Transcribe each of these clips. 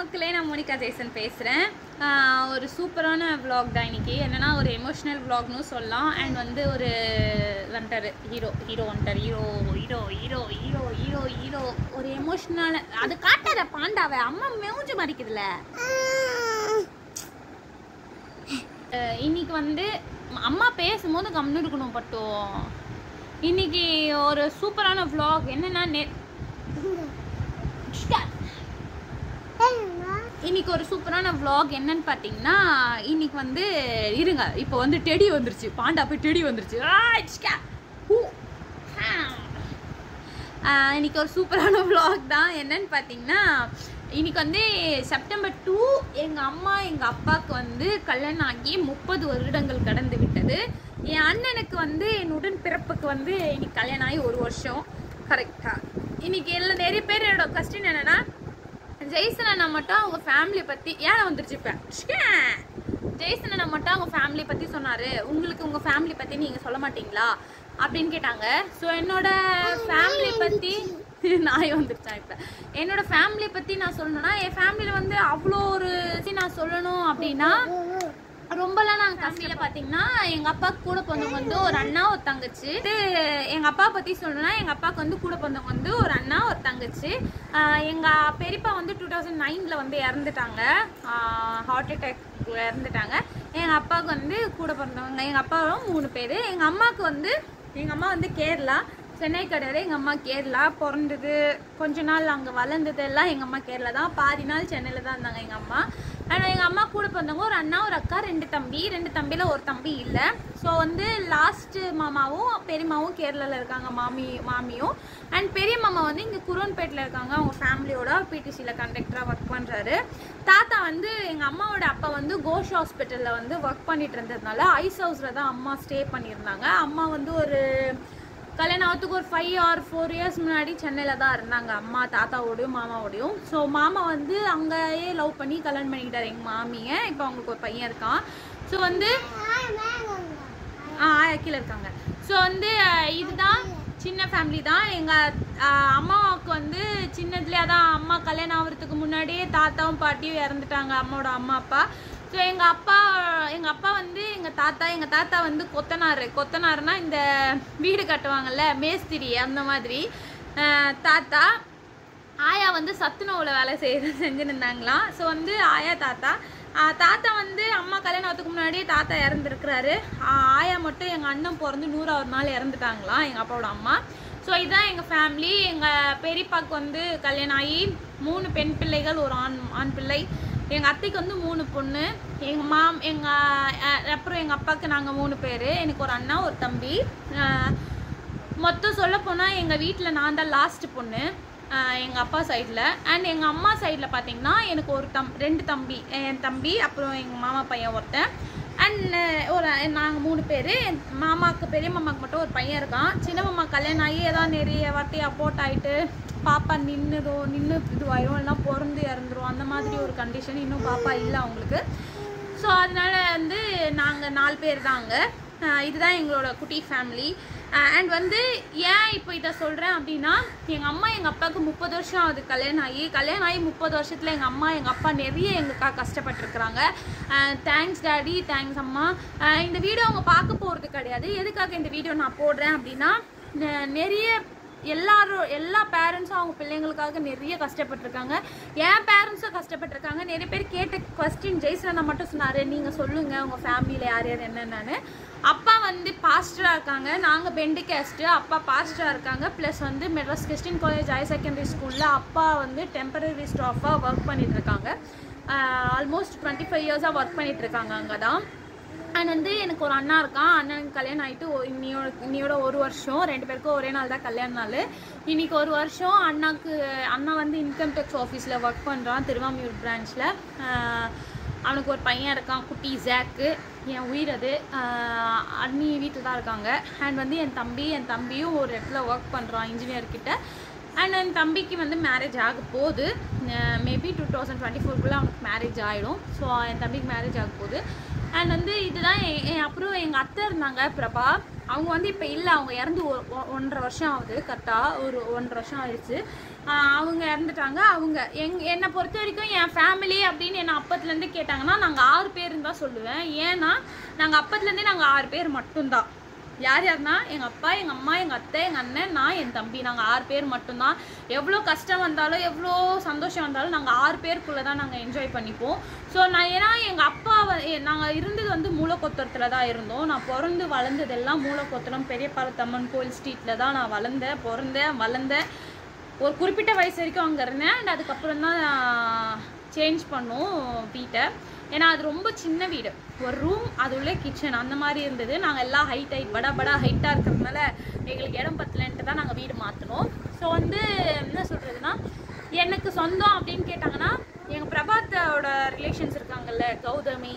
மக்களே நான் மோனிகா ஜெய்சன் பேசுகிறேன் ஒரு சூப்பரான vlog தான் இன்னைக்கு என்னன்னா ஒரு எமோஷ்னல் vlogனு சொல்லலாம் அண்ட் வந்து ஒரு வந்துட்டாரு ஹீரோ ஹீரோ வந்துட்டார் hero hero hero hero hero hero ஒரு எமோஷ்னல் அது காட்டாத பாண்டாவை அம்மா மேவுஞ்சு மறிக்குதுல அஹ் இன்னைக்கு வந்து அம்மா பேசும்போது கம்னு இருக்கணும் பட்டும் இன்னைக்கு ஒரு சூப்பரான vlog என்னன்னா நெ இன்னைக்கு ஒரு சூப்பரான vlog என்னன்னு பார்த்தீங்கன்னா இன்னைக்கு வந்து இருங்க இப்போ வந்து டெடி வந்துருச்சு பாண்டா போய் டெடி வந்துருச்சு ஆ, இச்கா. ஹூ. ஹா. ஆ, இன்னைக்கு ஒரு சூப்பரான vlog தான் என்னன்னு பார்த்தீங்கன்னா இன்னைக்கு வந்து செப்டம்பர் டூ எங்கள் அம்மா எங்கள் அப்பாவுக்கு வந்து கல்யாணம் ஆகி முப்பது வருடங்கள் கடந்து விட்டது என் அண்ணனுக்கு வந்து என் உடன் பிறப்புக்கு வந்து இன்னைக்கு கல்யாணம் ஆகி ஒரு வருஷம் கரெக்டாக இன்னைக்கு எல்லாம் நிறைய பேரோட கொஸ்டின் என்னன்னா ஜெய்சன் அண்ணா மட்டும் அவங்க ஃபேமிலியை பற்றி ஏன் வந்துருச்சு இப்போ ஜெய்சன் அண்ணா மட்டும் அவங்க ஃபேமிலியை பற்றி சொன்னார் உங்களுக்கு உங்கள் ஃபேமிலி பற்றி நீங்கள் சொல்ல மாட்டீங்களா அப்படின்னு கேட்டாங்க ஸோ என்னோட ஃபேமிலி பற்றி நாய் வந்துருச்சான் இப்போ என்னோட ஃபேமிலியை பற்றி நான் சொல்லணும்னா என் ஃபேமிலியில் வந்து அவ்வளோ ஒரு இது நான் சொல்லணும் அப்படின்னா ரொம்பலாம் நாங்கள் ஃபேமிலியில் பார்த்தீங்கன்னா எங்கள் அப்பாவுக்கு கூட பிறந்தவங்க வந்து ஒரு அண்ணா ஒரு தங்கச்சி இது எங்கள் அப்பா பற்றி சொல்லணும்னா எங்கள் அப்பாவுக்கு வந்து கூட பிறந்தவங்க வந்து ஒரு அண்ணா ஒரு தங்கச்சி எங்கள் பெரியப்பா வந்து டூ தௌசண்ட் நைனில் வந்து இறந்துட்டாங்க ஹார்ட் அட்டாக் இறந்துட்டாங்க எங்கள் அப்பாவுக்கு வந்து கூட பிறந்தவங்க எங்கள் அப்பாவும் மூணு பேர் எங்கள் அம்மாவுக்கு வந்து எங்கள் அம்மா வந்து கேரளா சென்னை கிடையாது எங்கள் அம்மா கேரளா பிறந்தது கொஞ்ச நாள் அங்கே வளர்ந்தது எல்லாம் எங்கள் அம்மா கேரளா தான் பாதி நாள் சென்னையில் தான் இருந்தாங்க எங்கள் அம்மா ஆனால் எங்கள் அம்மா கூட பிறந்தவங்க ஒரு அண்ணா ஒரு அக்கா ரெண்டு தம்பி ரெண்டு தம்பியில் ஒரு தம்பி இல்லை ஸோ வந்து லாஸ்ட்டு மாமாவும் பெரியம்மாவும் கேரளாவில் இருக்காங்க மாமி மாமியும் அண்ட் பெரிய மாமா வந்து இங்கே குரோன்பேட்டில் இருக்காங்க அவங்க ஃபேமிலியோட பிடிசியில் கண்டக்டராக ஒர்க் பண்ணுறாரு தாத்தா வந்து எங்கள் அம்மாவோட அப்பா வந்து கோஷ் ஹாஸ்பிட்டலில் வந்து ஒர்க் பண்ணிட்டு இருந்ததுனால ஐஸ் ஹவுஸில் தான் அம்மா ஸ்டே பண்ணியிருந்தாங்க அம்மா வந்து ஒரு கல்யாணம் ஆகிறதுக்கு ஒரு ஃபைவ் ஆர் ஃபோர் இயர்ஸ் முன்னாடி சென்னையில் தான் இருந்தாங்க அம்மா தாத்தாவோடையும் மாமாவோடையும் ஸோ மாமா வந்து அங்கேயே லவ் பண்ணி கல்யாணம் பண்ணிக்கிட்டாரு எங்கள் மாமியை இப்போ அவங்களுக்கு ஒரு பையன் இருக்கான் ஸோ வந்து ஆ கீழே இருக்காங்க ஸோ வந்து அஹ், இதுதான் சின்ன ஃபேமிலி தான் எங்கள் அம்மாவுக்கு வந்து சின்னதுலேயே தான் அம்மா கல்யாணம் ஆகிறதுக்கு முன்னாடியே தாத்தாவும் பாட்டியும் இறந்துட்டாங்க அம்மாவோட அம்மா அப்பா ஸோ எங்கள் அப்பா எங்கள் அப்பா வந்து எங்கள் தாத்தா எங்கள் தாத்தா வந்து கொத்தனார் கொத்தனார்னா இந்த வீடு கட்டுவாங்கல்ல மேஸ்திரி அந்த மாதிரி அஹ், தாத்தா ஆயா வந்து சத்துணவுல வேலை செய்ய செஞ்சுருந்தாங்களாம் ஸோ வந்து ஆயா தாத்தா ஆஹ் தாத்தா வந்து அம்மா கல்யாணம் ஆகிறதுக்கு முன்னாடியே தாத்தா இறந்துருக்கிறாரு ஆயா மட்டும் எங்கள் அண்ணன் பிறந்து நூறாவது நாள் இறந்துட்டாங்களாம் எங்கள் அப்பாவோட அம்மா ஸோ இதுதான் எங்கள் ஃபேமிலி எங்கள் பெரியப்பாக்கு வந்து கல்யாணம் ஆகி மூணு பெண் பிள்ளைகள் ஒரு ஆண் ஆண் பிள்ளை எங்கள் அத்தைக்கு வந்து மூணு பொண்ணு எங்கள் மாம் எங்கள் அப்புறம் எங்கள் அப்பாவுக்கு நாங்கள் மூணு பேர் எனக்கு ஒரு அண்ணா ஒரு தம்பி ஆஹ் மொத்தம் சொல்ல போனால் எங்கள் வீட்டில் நான் தான் லாஸ்ட் பொண்ணு எங்கள் அப்பா சைடில் அண்ட் எங்கள் அம்மா சைடில் பார்த்தீங்கன்னா எனக்கு ஒரு தம் ரெண்டு தம்பி என் தம்பி அப்புறம் எங்கள் மாமா பையன் ஒருத்தன் அண்ட் ஒரு நாங்கள் மூணு பேர் என் மாமாவுக்கு பெரிய மாமாவுக்கு மட்டும் ஒரு பையன் இருக்கான் சின்ன மாமா கல்யாணம் ஆகி ஏதாவது நிறைய வாட்டி அப்போட் ஆகிட்டு பாப்பா நின்றுதோ நின்று இதுவாயிரும் இல்லைனா பிறந்து இறந்துரும் அந்த மாதிரி ஒரு கண்டிஷன் இன்னும் பாப்பா இல்லை அவங்களுக்கு ஸோ அதனால வந்து நாங்கள் நாலு பேர் தாங்க இதுதான் எங்களோட குட்டி ஃபேமிலி அண்ட் வந்து ஏன் இப்போ இதை சொல்கிறேன் அப்படின்னா எங்கள் அம்மா எங்கள் அப்பாவுக்கு முப்பது வருஷம் ஆகுது கல்யாணம் ஆகி கல்யாணம் ஆகி முப்பது வருஷத்தில் எங்கள் அம்மா எங்கள் அப்பா நிறைய எங்களுக்காக கஷ்டப்பட்டுருக்குறாங்க தேங்க்ஸ் டாடி தேங்க்ஸ் அம்மா அஹ் இந்த வீடியோ அவங்க பார்க்க போகிறது கிடையாது எதுக்காக இந்த வீடியோ நான் போடுறேன் அப்படின்னா நெ- நிறைய எல்லாரும் எல்லா பேரண்ட்ஸும் அவங்க பிள்ளைங்களுக்காக நிறைய கஷ்டப்பட்டிருக்காங்க என் பேரண்ட்ஸும் கஷ்டப்பட்டிருக்காங்க நிறைய பேர் கேட்ட கொஸ்டின் ஜெய்சனா மட்டும் சொன்னார் நீங்கள் சொல்லுங்கள் உங்கள் ஃபேமிலியில் யார் யார் என்னென்னு அப்பா வந்து பாஸ்டராக இருக்காங்க நாங்கள் பெண்டு கேஸ்ட்டு அப்பா பாஸ்டராக இருக்காங்க ப்ளஸ் வந்து Madras Christian college higher secondary ஸ்கூலில் அப்பா வந்து டெம்பரரி ஸ்டாஃபாக ஒர்க் பண்ணிட்டு இருக்காங்க ஆல்மோஸ்ட் டுவெண்ட்டி ஃபைவ் இயர்ஸாக ஒர்க் பண்ணிட்டு இருக்காங்க அங்கே தான் அண்ட் வந்து எனக்கு ஒரு அண்ணா இருக்கான் அண்ணனுக்கு கல்யாணம் ஆகிட்டு இன்னியோட இன்னியோட ஒரு வருஷம் ரெண்டு பேருக்கும் ஒரே நாள் தான் கல்யாண நாள் இன்னைக்கு ஒரு வருஷம் அண்ணாக்கு அண்ணா வந்து இன்கம் டேக்ஸ் ஆஃபீஸில் ஒர்க் பண்ணுறான் திருவாமியூர் பிரான்ச்சில் அவனுக்கு ஒரு பையன் இருக்கான் குட்டி ஜாக்கு என் உயிர் அது ஆஹ் அண்ணி வீட்டில் தான் இருக்காங்க அண்ட் வந்து என் தம்பி என் தம்பியும் ஒரு இடத்துல ஒர்க் பண்ணுறான் இன்ஜினியர் கிட்ட அண்ட் என் தம்பிக்கு வந்து மேரேஜ் ஆக போகுது மேபி டூ தௌசண்ட் டுவெண்ட்டி ஃபோர்க்குள்ளே அவனுக்கு மேரேஜ் ஆகிடும் ஸோ என் தம்பிக்கு மேரேஜ் ஆக போகுது அண்ட் வந்து இதுதான் எ- எ- அப்புறம் எங்கள் அத்தை இருந்தாங்க பிரபா அவங்க வந்து இப்போ இல்லை அவங்க இறந்து ஒ- ஒ- ஒன்றரை வருஷம் ஆகுது கரெக்டாக ஒரு ஒன்றரை வருஷம் ஆயிடுச்சு ஆஹ் அவங்க இறந்துட்டாங்க அவங்க எங் என்னை பொறுத்த வரைக்கும் என் ஃபேமிலி அப்படின்னு என்னை அப்பத்துலேருந்து கேட்டாங்கன்னா நாங்கள் ஆறு பேருன்னு தான் சொல்லுவேன் ஏன்னா நாங்கள் அப்பத்துலேருந்தே நாங்கள் ஆறு பேர் மட்டும்தான் யார் யாருன்னா எங்கள் அப்பா எங்கள் அம்மா எங்கள் அத்தை எங்கள் அண்ணன் நான் என் தம்பி நாங்கள் ஆறு பேர் மட்டும்தான் எவ்வளோ கஷ்டம் வந்தாலும் எவ்வளோ சந்தோஷம் வந்தாலும் நாங்கள் ஆறு பேருக்குள்ளே தான் நாங்கள் என்ஜாய் பண்ணிப்போம் ஸோ நான் ஏன்னா எங்கள் அப்பா நாங்கள் இருந்தது வந்து மூலக்கொத்தரத்தில் தான் இருந்தோம் நான் பிறந்து வளர்ந்ததெல்லாம் மூலக்கொத்தரம் பெரிய பாலத்தம்மன் கோயில் ஸ்ட்ரீட்டில் தான் நான் வளர்ந்தேன் பிறந்தேன் வளர்ந்தேன் ஒரு குறிப்பிட்ட வயசு வரைக்கும் அங்கே இருந்தேன் அண்ட் அதுக்கப்புறம் தான் சேஞ்ச் பண்ணோம் வீட்டை ஏன்னா அது ரொம்ப சின்ன வீடு ஒரு ரூம் அது உள்ள கிச்சன் அந்த மாதிரி இருந்தது நாங்கள் எல்லாம் ஹைட் ஹைட் படா படா ஹைட்டாக இருக்கிறதுனால எங்களுக்கு இடம் பத்தலன்ட்டு தான் நாங்கள் வீடு மாற்றினோம் ஸோ வந்து என்ன சொல்கிறதுனா எனக்கு சொந்தம் அப்படின்னு கேட்டாங்கன்னா எங்கள் பிரபாத்தோட ரிலேஷன்ஸ் இருக்காங்கல்ல கௌதமி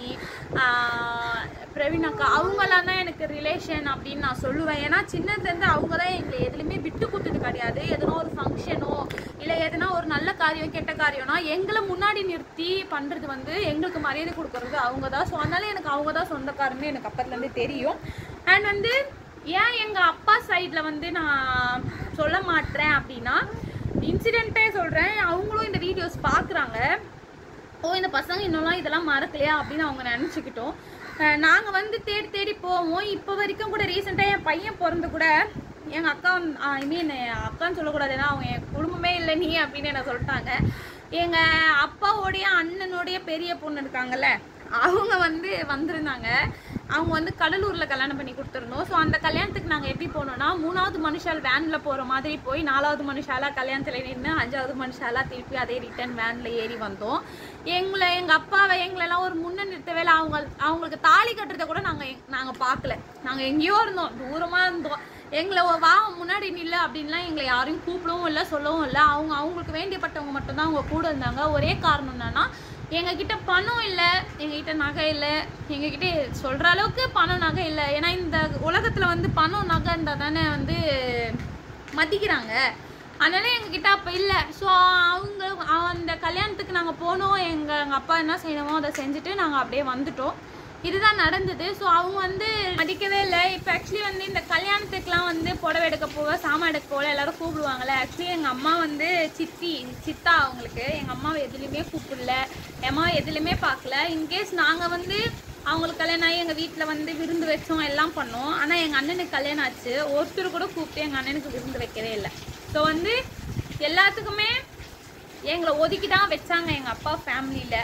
ஆஹ், பிரவீன் அக்கா அவங்கெல்லாம் தான் எனக்கு ரிலேஷன் அப்படின்னு நான் சொல்லுவேன் ஏன்னா சின்னதுலேருந்து அவங்க தான் எங்களை எதுலையுமே விட்டு கொடுத்தது கிடையாது எதனா ஒரு ஃபங்க்ஷனோ இல்லை எதனா ஒரு நல்ல காரியம் கெட்ட காரியம்னா எங்களை முன்னாடி நிறுத்தி பண்ணுறது வந்து எங்களுக்கு மரியாதை கொடுக்கறது அவங்க தான் ஸோ அதனால எனக்கு அவங்க தான் சொந்தக்காரன்னு எனக்கு அப்பத்துலேருந்து தெரியும் அண்ட் வந்து ஏன் எங்கள் அப்பா சைடில் வந்து நான் சொல்ல மாட்டேன் அப்படின்னா இன்சிடென்ட்டே சொல்கிறேன் அவங்களும் இந்த வீடியோஸ் பார்க்குறாங்க ஓ இந்த பசங்க இன்னும்லாம் இதெல்லாம் மறக்கலையா அப்படின்னு அவங்க நினச்சிக்கிட்டோம் நாங்கள் வந்து தேடி தேடி போவோம் இப்போ வரைக்கும் கூட ரீசெண்டாக என் பையன் பிறந்து கூட எங்கள் அக்கா ஐ மீன் அக்கான்னு சொல்லக்கூடாது ஏன்னா அவங்க என் குடும்பமே இல்லை நீ அப்படின்னு என்ன சொல்லிட்டாங்க எங்கள் அப்பாவோடைய அண்ணனுடைய பெரிய பொண்ணு இருக்காங்கல்ல அவங்க வந்து வந்திருந்தாங்க அவங்க வந்து கடலூரில் கல்யாணம் பண்ணி கொடுத்துருந்தோம் ஸோ அந்த கல்யாணத்துக்கு நாங்கள் எப்படி போனோம்னா மூணாவது மனுஷால் வேனில் போகிற மாதிரி போய் நாலாவது மனுஷாலா கல்யாணத்தில் நின்று அஞ்சாவது மனுஷாலா திருப்பி அதே ரிட்டர்ன் வேனில் ஏறி வந்தோம் எங்களை எங்கள் அப்பாவை எங்களெல்லாம் ஒரு முன்ன நிறுத்தவே இல்லை அவங்க அவங்களுக்கு தாலி கட்டுறதை கூட நாங்கள் நாங்கள் பார்க்கல நாங்கள் எங்கேயோ இருந்தோம் தூரமாக இருந்தோம் எங்களை ஒ- வா முன்னாடி நில்லு அப்படின்லாம் எங்களை யாரையும் கூப்பிடவும் இல்லை சொல்லவும் இல்லை அவங்க அவங்களுக்கு வேண்டியப்பட்டவங்க மட்டும்தான் அவங்க கூட இருந்தாங்க ஒரே காரணம் என்னன்னா எங்ககிட்ட பணம் இல்லை எங்ககிட்ட நகை இல்லை எங்ககிட்ட சொல்கிற அளவுக்கு பணம் நகை இல்லை ஏன்னா இந்த உலகத்தில் வந்து பணம் நகை இருந்தால் தானே வந்து மதிக்கிறாங்க அதனால எங்ககிட்ட அப்போ இல்லை ஸோ அவங்க அந்த கல்யாணத்துக்கு நாங்கள் போனோம் எங்கள் எங்கள் அப்பா என்ன செய்யணுமோ அதை செஞ்சுட்டு நாங்கள் அப்படியே வந்துட்டோம் இதுதான் நடந்தது ஸோ அவங்க வந்து மதிக்கவே இல்லை இப்போ ஆக்சுவலி வந்து இந்த கல்யாணத்துக்குலாம் வந்து புடவை எடுக்க போக சாமான் எடுக்க போக எல்லாரும் கூப்பிடுவாங்கல்ல ஆக்சுவலி எங்கள் அம்மா வந்து சித்தி சித்தா அவங்களுக்கு எங்கள் அம்மாவை எதுலேயுமே கூப்பிடல என் அம்மா எதுலேயுமே பார்க்கல இன்கேஸ் நாங்கள் வந்து அவங்களுக்கு கல்யாணம் ஆகி எங்கள் வீட்டில் வந்து விருந்து வச்சோம் எல்லாம் பண்ணோம் ஆனால் எங்கள் அண்ணனுக்கு கல்யாணம் ஆச்சு ஒருத்தர் கூட கூப்பிட்டு எங்கள் அண்ணனுக்கு விருந்து வைக்கவே இல்லை ஸோ வந்து எல்லாத்துக்குமே எங்களை ஒதுக்கி தான் வச்சாங்க எங்கள் அப்பா ஃபேமிலியில்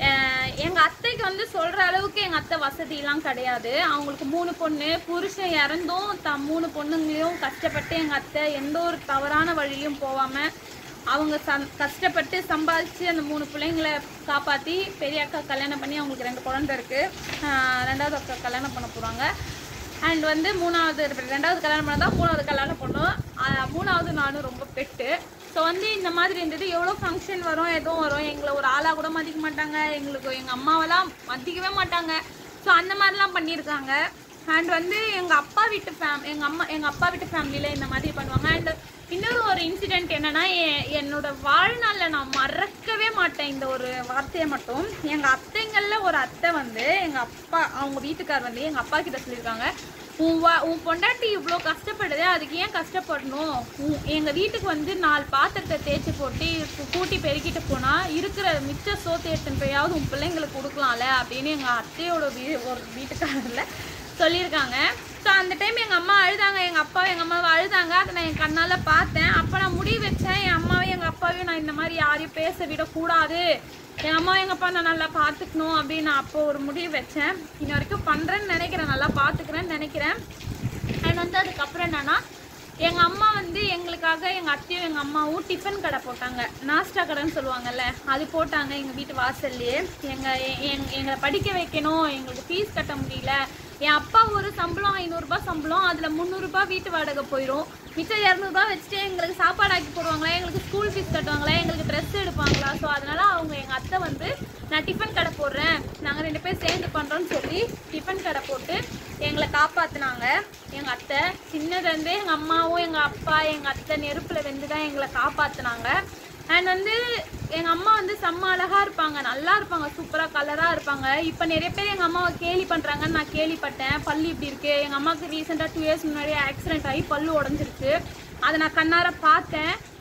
எங்கள் அத்தைக்கு வந்து சொல்கிற அளவுக்கு எங்கள் அத்தை வசதியெல்லாம் கிடையாது அவங்களுக்கு மூணு பொண்ணு புருஷன் இறந்தும் த மூணு பொண்ணுங்களையும் கஷ்டப்பட்டு எங்கள் அத்தை எந்த ஒரு தவறான வழியும் போகாமல் அவங்க சம் கஷ்டப்பட்டு சம்பாதிச்சு அந்த மூணு பிள்ளைங்களை காப்பாற்றி பெரிய அக்கா கல்யாணம் பண்ணி அவங்களுக்கு ரெண்டு குழந்தை இருக்குது ரெண்டாவது அக்கா கல்யாணம் பண்ண போகிறாங்க அண்ட் வந்து மூணாவது ரெண்டாவது கல்யாணம் பண்ணா தான் மூணாவது கல்யாணம் பண்ணோம் ஆஹ் மூணாவது நானும் ரொம்ப பெட்டு ஸோ வந்து இந்த மாதிரி இருந்தது எவ்வளோ ஃபங்க்ஷன் வரும் எதுவும் வரும் எங்களை ஒரு ஆளாக கூட மதிக்க மாட்டாங்க எங்களுக்கு எங்கள் அம்மாவெல்லாம் மதிக்கவே மாட்டாங்க ஸோ அந்த மாதிரிலாம் பண்ணியிருக்காங்க அண்ட் வந்து எங்கள் அப்பா வீட்டு ஃபேம் எங்கள் அம்மா எங்கள் அப்பா வீட்டு ஃபேமிலியில் இந்த மாதிரி பண்ணுவாங்க அண்ட் இன்னொரு ஒரு இன்சிடெண்ட் என்னன்னா எ- என்னோட வாழ்நாளில் நான் மறக்கவே மாட்டேன் இந்த ஒரு வார்த்தையை மட்டும் எங்கள் அத்தைங்களில் ஒரு அத்தை வந்து எங்கள் அப்பா அவங்க வீட்டுக்கார் வந்து எங்கள் அப்பா கிட்ட சொல்லியிருக்காங்க உன் வா உன் பொண்டாட்டி இவ்வளோ கஷ்டப்படுதே அதுக்கு ஏன் கஷ்டப்படணும் உன் எங்கள் வீட்டுக்கு வந்து நாலு பாத்திரத்தை தேய்ச்சி போட்டு கு- கூட்டி பெருக்கிட்டு போனால் இருக்கிற மிச்ச சோத்து எடுத்துன்னு போயாவது உன் பிள்ளைங்களுக்கு கொடுக்கலாம்ல அப்படின்னு எங்கள் அத்தையோட வீ ஒரு வீட்டுக்காரரில் சொல்லியிருக்காங்க ஸோ அந்த டைம் எங்கள் அம்மா அழுதாங்க எங்கள் அப்பா எங்கள் அம்மாவை அழுதாங்க அதை நான் என் கண்ணால் பார்த்தேன் அப்போ நான் முடிவு வச்சேன் என் அம்மாவையும் எங்கள் அப்பாவையும் நான் இந்த மாதிரி யாரையும் பேச விடக்கூடாது என் அம்மா எங்கள் அப்பா நான் நல்லா பார்த்துக்கணும் அப்படின்னு நான் அப்போ ஒரு முடிவு வச்சேன் இன்ன வரைக்கும் பண்ணுறேன்னு நினைக்கிறேன் நல்லா பார்த்துக்கிறேன்னு நினைக்கிறேன் அண்ட் வந்து அதுக்கப்புறம் என்னன்னா எங்கள் அம்மா வந்து எங்களுக்காக எங்கள் அத்தையும் எங்கள் அம்மாவும் டிஃபன் கடை போட்டாங்க நாஸ்டா கடைன்னு சொல்லுவாங்கல்ல அது போட்டாங்க எங்கள் வீட்டு வாசல்லையே எங்கள் எங் எங்களை படிக்க வைக்கணும் எங்களுக்கு ஃபீஸ் கட்ட முடியல என் அப்பா ஒரு சம்பளம் ஐநூறுரூபா சம்பளம் அதில் முந்நூறுரூபா வீட்டு வாடகை போயிடும் மிச்சம் இரநூறுபா வச்சுட்டு எங்களுக்கு சாப்பாடு ஆக்கி போடுவாங்களா எங்களுக்கு ஸ்கூல் ஃபீஸ் கட்டுவாங்களா எங்களுக்கு ட்ரெஸ் எடுப்பாங்களா ஸோ அதனால அவங்க எங்கள் அத்தை வந்து நான் டிஃபன் கடை போடுறேன் நாங்கள் ரெண்டு பேரும் சேர்ந்து பண்ணுறோன்னு சொல்லி டிஃபன் கடை போட்டு எங்களை காப்பாத்துனாங்க எங்கள் அத்தை சின்னதுலேருந்தே எங்கள் அம்மாவும் எங்கள் அப்பா எங்கள் அத்தை நெருப்பில் வெந்து தான் எங்களை காப்பாத்துனாங்க அண்ட் வந்து எங்கள் அம்மா வந்து செம்ம அழகாக இருப்பாங்க நல்லா இருப்பாங்க சூப்பராக கலராக இருப்பாங்க இப்போ நிறைய பேர் எங்கள் அம்மாவை கேலி பண்ணுறாங்கன்னு நான் கேள்விப்பட்டேன் பல்லு இப்படி இருக்குது எங்கள் அம்மாவுக்கு ரீசெண்டாக டூ இயர்ஸ் முன்னாடி ஆக்சிடென்ட் ஆகி பல்லு உடஞ்சிருச்சு அதை நான் கண்ணார பார்த்தேன்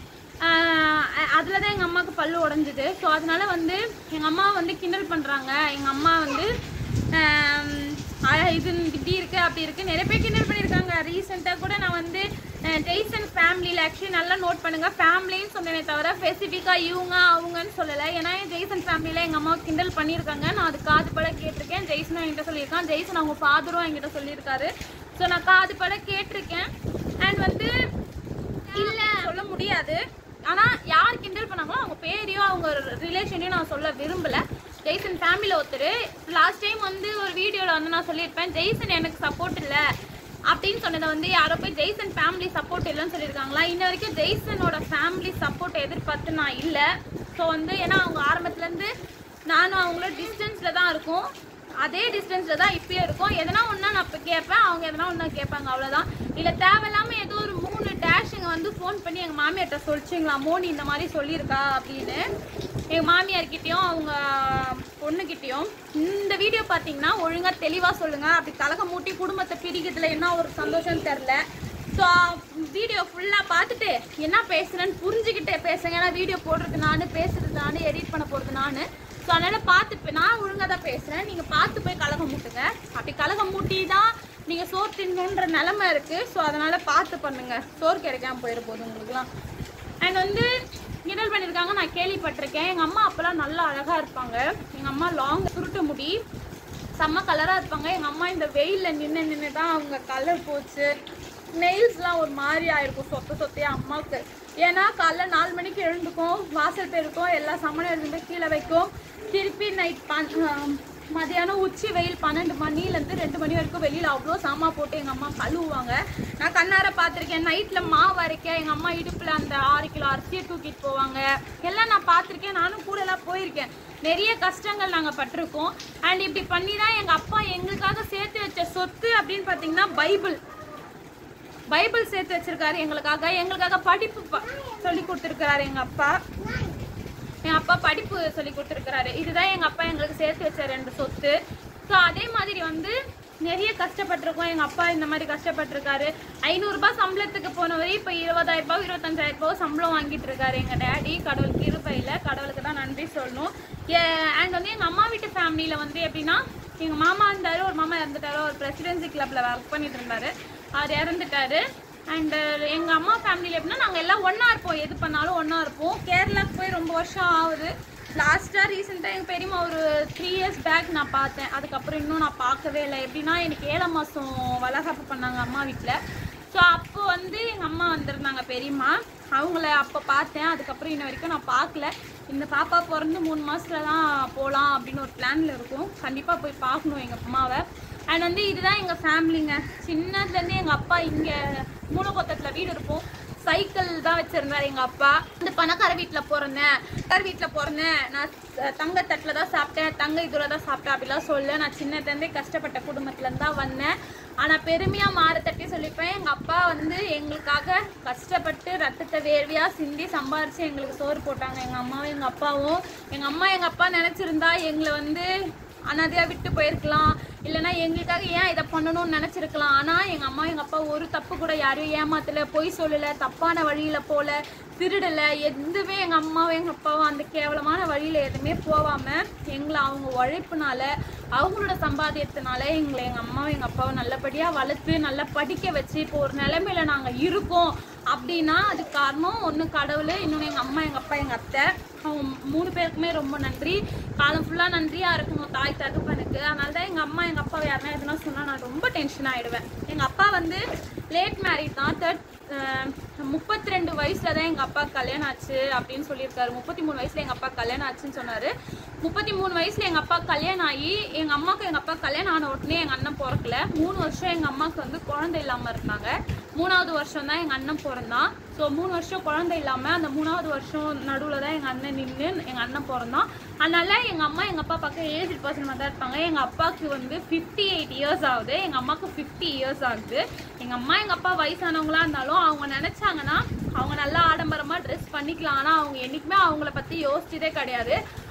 அதில் தான் எங்கள் அம்மாவுக்கு பல்லு உடஞ்சிது ஸோ அதனால வந்து எங்கள் அம்மா வந்து கிண்டல் பண்ணுறாங்க எங்கள் அம்மா வந்து ஆம், அஹ் இது இப்படி இருக்கு அப்படி இருக்கு நிறைய பேர் கிண்டல் பண்ணியிருக்காங்க ரீசெண்டாக கூட நான் வந்து டெய்சன் ஃபேமிலியில் ஆக்சுவலி நல்லா நோட் பண்ணுங்க ஃபேமிலின்னு சொன்னேனே தவிர ஸ்பெசிஃபிக்காக இவங்க அவங்கன்னு சொல்லலை ஏன்னா ஜெய்சன் ஃபேமிலியில் எங்கள் அம்மா கிண்டல் பண்ணியிருக்காங்க நான் அது காது பட கேட்டிருக்கேன் ஜெய்சனும் என்கிட்ட சொல்லியிருக்கான் ஜெய்சன் அவங்க ஃபாதரும் என்கிட்ட சொல்லியிருக்காரு ஸோ நான் காது பட கேட்டிருக்கேன் அண்ட் வந்து இல்ல சொல்ல முடியாது ஆனா யார் கிண்டல் பண்ணாங்களோ அவங்க பேரையோ அவங்க ரிலேஷனையும் நான் சொல்ல விரும்பல ஜெய்சன் ஃபேமிலியில் ஒருத்தர் லாஸ்ட் டைம் வந்து ஒரு வீடியோவில் வந்து நான் சொல்லியிருப்பேன் ஜெய்சன் எனக்கு சப்போர்ட் இல்லை அப்படின்னு சொன்னதை வந்து யாரோ போய் ஜெய்சன் ஃபேமிலி சப்போர்ட் இல்லைன்னு சொல்லியிருக்காங்களா இன்ன வரைக்கும் ஜெய்சனோட ஃபேமிலி சப்போர்ட் எதிர்பார்த்து நான் இல்லை ஸோ வந்து ஏன்னா அவங்க ஆரம்பத்துலேருந்து நானும் அவங்களும் டிஸ்டன்ஸில் தான் இருக்கோம் அதே டிஸ்டன்ஸில் தான் இப்பயும் இருக்கும் எதனா ஒன்றா நான் இப்போ கேட்பேன் அவங்க எதனா ஒன்றா கேட்பாங்க அவ்வளோதான் இல்லை தேவையில்லாமல் ஏதோ ஒரு மூணு டேஷுங்க வந்து ஃபோன் பண்ணி எங்கள் மாமியார்கிட்ட சொல்லிச்சிங்களா மோனி இந்த மாதிரி சொல்லியிருக்கா அப்படின்னு எங்கள் மாமியார்கிட்டயும் அவங்க பொண்ணுக்கிட்டேயும் இந்த வீடியோ பார்த்தீங்கன்னா ஒழுங்காக தெளிவாக சொல்லுங்கள் அப்படி கலகம் மூட்டி குடும்பத்தை பிரிக்கிறதுல என்ன ஒரு சந்தோஷம்னு தெரில ஸோ வீடியோ ஃபுல்லாக பார்த்துட்டு என்ன பேசுகிறேன்னு புரிஞ்சுக்கிட்டே பேசுங்க ஏன்னா வீடியோ போடுறது நான் பேசுறது நான் எடிட் பண்ண போகிறது நான் ஸோ அதனால் பார்த்து நான் ஒழுங்காக தான் பேசுகிறேன் நீங்கள் பார்த்து போய் கலகம் மூட்டுங்க அப்படி கலகம் மூட்டி தான் நீங்கள் சோறு தின்னுன்ற நிலமை இருக்குது ஸோ அதனால் பார்த்து பண்ணுங்கள் சோறு கிடைக்காம போயிட போகுது உங்களுக்குலாம் அண்ட் வந்து கிண்டல் பண்ணியிருக்காங்க நான் கேள்விப்பட்டிருக்கேன் எங்கள் அம்மா அப்போல்லாம் நல்லா அழகாக இருப்பாங்க எங்கள் அம்மா லாங் சுருட்ட முடி செம்ம கலராக இருப்பாங்க எங்கள் அம்மா இந்த வெயிலில் நின்று நின்று தான் அவங்க கலர் போச்சு நெயில்ஸ்லாம் ஒரு மாதிரி ஆயிருக்கும் சொத்த சொத்தையா அம்மாவுக்கு ஏன்னா காலைல நாலு மணிக்கு எழுந்துக்கும் வாசல் பெருக்கும் எல்லா சாமானும் எடுத்து போய் கீழே வைக்கும் திருப்பி நைட் பன் ஆம், மதியானம் உச்சி வெயில் பன்னெண்டு மணிலேருந்து ரெண்டு மணி வரைக்கும் வெளியில் அவ்வளோ சாமா போட்டு எங்கள் அம்மா கழுவுவாங்க நான் கண்ணார பார்த்துருக்கேன் நைட்டில் மாவு அரைக்க எங்கள் அம்மா இடுப்பில் அந்த ஆறு கிலோ அரிசியை தூக்கிட்டு போவாங்க எல்லாம் நான் பார்த்துருக்கேன் நானும் கூட எல்லாம் போயிருக்கேன் நிறைய கஷ்டங்கள் நாங்கள் பட்டிருக்கோம் அண்ட் இப்படி பண்ணி தான் எங்கள் அப்பா எங்களுக்காக சேர்த்து வச்ச சொத்து அப்படின்னு பார்த்தீங்கன்னா பைபிள் பைபிள் சேர்த்து வச்சிருக்காரு எங்களுக்காக எங்களுக்காக படிப்பு ப- சொல்லி கொடுத்துருக்காரு எங்க அப்பா என் அப்பா படிப்பு சொல்லி கொடுத்துருக்காரு இதுதான் எங்க அப்பா எங்களுக்கு சேர்த்து வச்ச ரெண்டு சொத்து ஸோ அதே மாதிரி வந்து நிறைய கஷ்டப்பட்டிருக்கோம் எங்க அப்பா இந்த மாதிரி கஷ்டப்பட்டிருக்காரு ஐநூறுரூபா சம்பளத்துக்கு போனவர் இப்போ இருபதாயிரம் ரூபாய் இருபத்தஞ்சாயிரம் ரூபாய் சம்பளம் வாங்கிட்டு இருக்காரு எங்க டேடி கடவுளுக்கு இருப்பையில் கடவுளுக்கு தான் நன்றி சொல்லணும் அண்ட் வந்து எங்க அம்மா வீட்டு ஃபேமிலியில வந்து எப்படின்னா எங்க மாமா இருந்தாரு ஒரு மாமா இறந்துட்டாரு ஒரு பிரசிடென்சி கிளப்ல ஒர்க் பண்ணிட்டு இருந்தாரு அவர் இறந்துட்டாரு அண்ட் எங்க அம்மா ஃபேமிலியில் எப்படின்னா நாங்கள் எல்லாம் ஒண்ணா இருப்போம் எது பண்ணாலும் ஒண்ணா இருப்போம் கேரளாக்கு போய் ரொம்ப வருஷம் ஆகுது லாஸ்ட்டாக ரீசெண்டாக எங்கள் பெரியம்மா ஒரு த்ரீ இயர்ஸ் பேக் நான் பார்த்தேன் அதுக்கப்புறம் இன்னும் நான் பார்க்கவே இல்லை எப்படின்னா எனக்கு ஏழாம் மாதம் வளகாப்பு பண்ணாங்க அம்மா வீட்டில் ஸோ அப்போ வந்து எங்கள் அம்மா வந்திருந்தாங்க பெரியம்மா அவங்கள அப்போ பார்த்தேன் அதுக்கப்புறம் இன்ன வரைக்கும் நான் பார்க்கல இந்த பாப்பா பிறந்து மூணு மாசத்துல தான் போகலாம் அப்படின்னு ஒரு பிளானில் இருக்கும் கண்டிப்பாக போய் பார்க்கணும் எங்கள் அம்மாவை அண்ட் வந்து இதுதான் எங்கள் ஃபேமிலிங்க சின்னதுலேருந்து எங்கள் அப்பா இங்கே மூலக்கொத்தத்தில் வீடு இருக்கும் சைக்கிள் தான் வச்சிருந்தாரு எங்க அப்பா இந்த பணக்கார வீட்ல பிறந்தேன் பணக்கார வீட்ல பிறந்தேன் நான் த- தங்க தட்டுல தான் சாப்பிட்டேன் தங்க இதுல தான் சாப்பிட்டேன் அப்படிலாம் சொல்ல நான் சின்னதுலேருந்தே கஷ்டப்பட்ட குடும்பத்துல இருந்து தான் வந்தேன் ஆனா பெருமையா மாற தட்டி சொல்லிப்பேன் எங்க அப்பா வந்து எங்களுக்காக கஷ்டப்பட்டு ரத்தத்தை வேர்வையா சிந்தி சம்பாரிச்சு எங்களுக்கு சோறு போட்டாங்க எங்க அம்மாவும் எங்க அப்பாவும் எங்க அம்மா எங்க அப்பா நினைச்சிருந்தா எங்களை வந்து அனாதையா விட்டு போயிருக்கலாம் இல்லைன்னா எங்களுக்காக ஏன் இதை பண்ணணும்னு நினைச்சிருக்கலாம் ஆனா எங்க அம்மா எங்க அப்பா ஒரு தப்பு கூட யாரையும் ஏமாத்தல பொய் சொல்லல தப்பான வழியில போல திருடல எதுவுமே எங்க அம்மாவும் எங்க அப்பாவும் அந்த கேவலமான வழியில எதுவுமே போகாம எங்களை அவங்க உழைப்புனால அவங்களோட சம்பாத்தியத்தினால எங்களை எங்க அம்மாவும் எங்க அப்பாவும் நல்லபடியா வளர்த்து நல்லா படிக்க வச்சு இப்போ ஒரு நிலைமையில நாங்க இருக்கோம் அப்படின்னா அதுக்கு காரணம் ஒன்று கடவுள் இன்னொன்று எங்கள் அம்மா எங்கள் அப்பா எங்கள் அத்தை அவங்க மூணு பேருக்குமே ரொம்ப நன்றி காலம் ஃபுல்லாக நன்றியாக இருக்கணும் தாய் தகப்பனுக்கு அதனால தான் எங்கள் அம்மா எங்கள் அப்பா யாருன்னா எதுனா சொன்னால் நான் ரொம்ப டென்ஷன் ஆகிடுவேன் எங்கள் அப்பா வந்து லேட் மேரிட் தான் தேர்ட் முப்பத்தி ரெண்டு வயசுல தான் எங்கள் அப்பா கல்யாணம் ஆச்சு அப்படின்னு சொல்லியிருக்காரு முப்பத்தி மூணு வயசுல எங்கள் அப்பா கல்யாணம் ஆச்சுன்னு சொன்னார் முப்பத்தி மூணு வயசுல எங்கள் அப்பா கல்யாணம் ஆகி எங்கள் அம்மாவுக்கு எங்கள் அப்பா கல்யாணம் ஆன உடனே எங்கள் அண்ணன் பிறக்கல மூணு வருஷம் எங்கள் அம்மாவுக்கு வந்து குழந்தை இல்லாமல் இருந்தாங்க மூணாவது வருஷம் தான் எங்கள் அண்ணன் பிறந்தான் ஸோ மூணு வருஷம் குழந்தை இல்லாமல் அந்த மூணாவது வருஷம் நடுவில் தான் எங்கள் அண்ணன் நின்று எங்கள் அண்ணன் பிறந்தான் அதனால எங்கள் அம்மா எங்கள் அப்பா பக்கம் ஏஜ் பர்சன் தான் இருப்பாங்க எங்கள் அப்பாவுக்கு வந்து ஃபிஃப்டி எயிட் இயர்ஸ் ஆகுது எங்கள் அம்மாவுக்கு ஃபிஃப்டி இயர்ஸ் ஆகுது எங்கள் அம்மா எங்கள் அப்பா வயசானவங்களா இருந்தாலும் அவங்க நினச்சாங்கன்னா அவங்க நல்லா ஆடம்பரமாக ட்ரெஸ் பண்ணிக்கலாம் ஆனால் அவங்க என்றைக்குமே அவங்கள பற்றி யோசிச்சதே கிடையாது